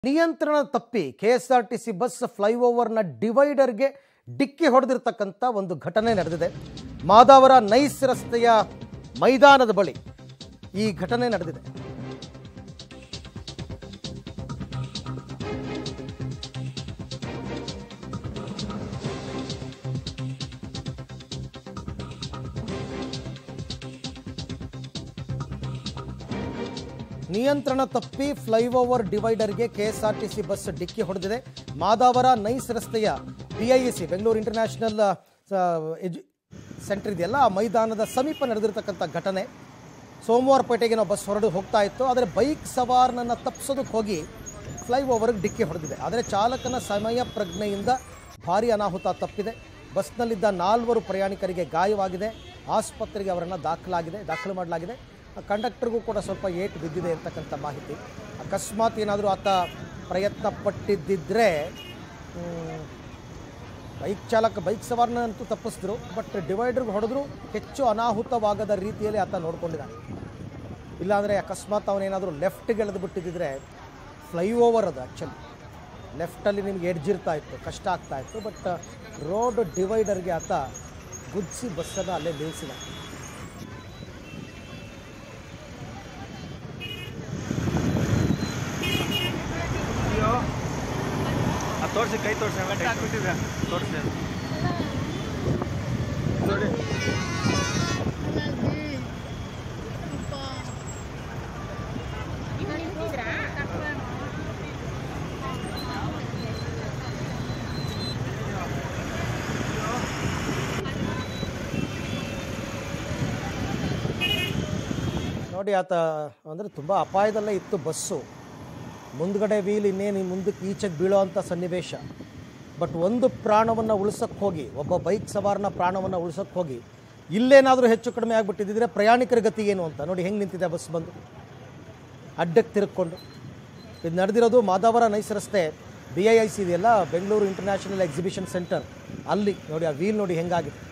ನಿಯಂತ್ರಣ ತಪ್ಪಿ K S R T C bus ಫ್ಲೈಓವರ್ನ ಡಿವೈಡರ್ಗೆ ಡಿಕ್ಕಿ ಹೊಡೆದಿರ್ತಕ್ಕಂಥ ಒಂದು ಘಟನೆ ನಡೆದಿದೆ ಮಾದಾವರ ನೈಸ್ ರಸ್ತೆಯ ಮೈದಾನದ ಬಳಿ ಈ ಘಟನೆ ನಡೆದಿದೆ ನಿಯಂತ್ರಣ ತಪ್ಪಿ ಫ್ಲೈಓವರ್ ಡಿವೈಡರ್ಗೆ ಕೆಎಸ್ಆರ್ಟಿಸಿ ಬಸ್ ಡಿಕ್ಕಿ ಹೊಡೆದಿದೆ ಮಾದಾವರ ನೈಸ್ ರಸ್ತೆಯ ಬಿಐಎಸಿ ಬೆಂಗಳೂರು ಇಂಟರ್ನ್ಯಾಷನಲ್ ಎಜು ಸೆಂಟರ್ ಇದೆಯಲ್ಲ ಆ ಮೈದಾನದ ಸಮೀಪ ನಡೆದಿರ್ತಕ್ಕಂಥ ಘಟನೆ ಸೋಮವಾರ ಪೇಟೆಗೆ ನಾವು ಬಸ್ ಹೊರಡು ಹೋಗ್ತಾ ಇತ್ತು ಆದರೆ ಬೈಕ್ ಸವಾರನನ್ನು ತಪ್ಪಿಸೋದಕ್ಕೆ ಹೋಗಿ ಫ್ಲೈಓವರ್ಗೆ ಡಿಕ್ಕಿ ಹೊಡೆದಿದೆ ಆದರೆ ಚಾಲಕನ ಸಮಯ ಪ್ರಜ್ಞೆಯಿಂದ ಭಾರಿ ಅನಾಹುತ ತಪ್ಪಿದೆ ಬಸ್ನಲ್ಲಿದ್ದ ನಾಲ್ವರು ಪ್ರಯಾಣಿಕರಿಗೆ ಗಾಯವಾಗಿದೆ ಆಸ್ಪತ್ರೆಗೆ ಅವರನ್ನು ದಾಖಲಾಗಿದೆ ದಾಖಲು ಮಾಡಲಾಗಿದೆ ಕಂಡಕ್ಟರ್ಗೂ ಕೂಡ ಸ್ವಲ್ಪ ಏಟು ಬಿದ್ದಿದೆ ಅಂತಕ್ಕಂಥ ಮಾಹಿತಿ ಅಕಸ್ಮಾತ್ ಏನಾದರೂ ಆತ ಪ್ರಯತ್ನ ಪಟ್ಟಿದ್ದಿದ್ರೆ ಮ್, ಬೈಕ್ ಚಾಲಕ ಬೈಕ್ ಸವಾರನ ಅಂತೂ ತಪ್ಪಿಸಿದ್ರು ಬಟ್ ಡಿವೈಡರ್ಗೆ ಹೊಡೆದ್ರು ಹೆಚ್ಚು ಅನಾಹುತವಾಗದ ರೀತಿಯಲ್ಲಿ ಆತ ನೋಡ್ಕೊಂಡಿದ್ದಾನೆ ಇಲ್ಲಾಂದರೆ ಅಕಸ್ಮಾತ್ ಅವನೇನಾದರೂ ಲೆಫ್ಟ್ಗೆ ಎಳೆದು ಬಿಟ್ಟಿದ್ದಿದ್ರೆ ಫ್ಲೈಓವರ್ ಅದು ಆ್ಯಕ್ಚುಲಿ ಲೆಫ್ಟಲ್ಲಿ ನಿಮ್ಗೆ ಎಡ್ಜಿರ್ತಾ ಇತ್ತು ಕಷ್ಟ ಆಗ್ತಾ ಇತ್ತು ಬಟ್ ರೋಡ್ ಡಿವೈಡರ್ಗೆ ಆತ ಗುದ್ಸಿ ಬಸ್ಸನ್ನು ಅಲ್ಲೇ ನಿಲ್ಲಿಸಿದ ಅಯ್ಯೋ ಅದು ತೋರಿಸಿ ಕೈ ತೋರಿಸಿ ಹಾಕ್ಬಿಟ್ಟಿದೆ ತೋರಿಸಿ ನೋಡಿ ನೋಡಿ ಆತ ಅಂದರೆ ತುಂಬ ಅಪಾಯದಲ್ಲೇ ಇತ್ತು ಬಸ್ಸು ಮುಂದ್ಗಡೆ ವೀಲ್ ಇನ್ನೇನು ಮುಂದಕ್ಕೆ ಈಚೆಗೆ ಬೀಳೋ ಅಂಥ ಸನ್ನಿವೇಶ ಬಟ್ ಒಂದು ಪ್ರಾಣವನ್ನು ಉಳಿಸೋಕ್ಕೆ ಹೋಗಿ ಒಬ್ಬ ಬೈಕ್ ಸವಾರನ ಪ್ರಾಣವನ್ನು ಉಳಿಸೋಕ್ಕೆ ಹೋಗಿ ಇಲ್ಲೇನಾದರೂ ಹೆಚ್ಚು ಕಡಿಮೆ ಆಗಿಬಿಟ್ಟಿದ್ದರೆ ಪ್ರಯಾಣಿಕರ ಗತಿ ಏನು ಅಂತ ನೋಡಿ ಹೆಂಗೆ ನಿಂತಿದೆ ಬಸ್ ಬಂದು ಅಡ್ಡಕ್ಕೆ ತಿರುಗ್ಕೊಂಡು ಇದು ನಡೆದಿರೋದು ಮಾದಾವರ ನೈಸ್ ರಸ್ತೆ ಬಿ ಐ ಐ ಸಿ ಇದೆಯಲ್ಲ ಬೆಂಗಳೂರು ಇಂಟರ್ನ್ಯಾಷನಲ್ ಎಕ್ಸಿಬಿಷನ್ ಸೆಂಟರ್ ಅಲ್ಲಿ ನೋಡಿ ಆ ವೀಲ್ ನೋಡಿ ಹೆಂಗಾಗಿದೆ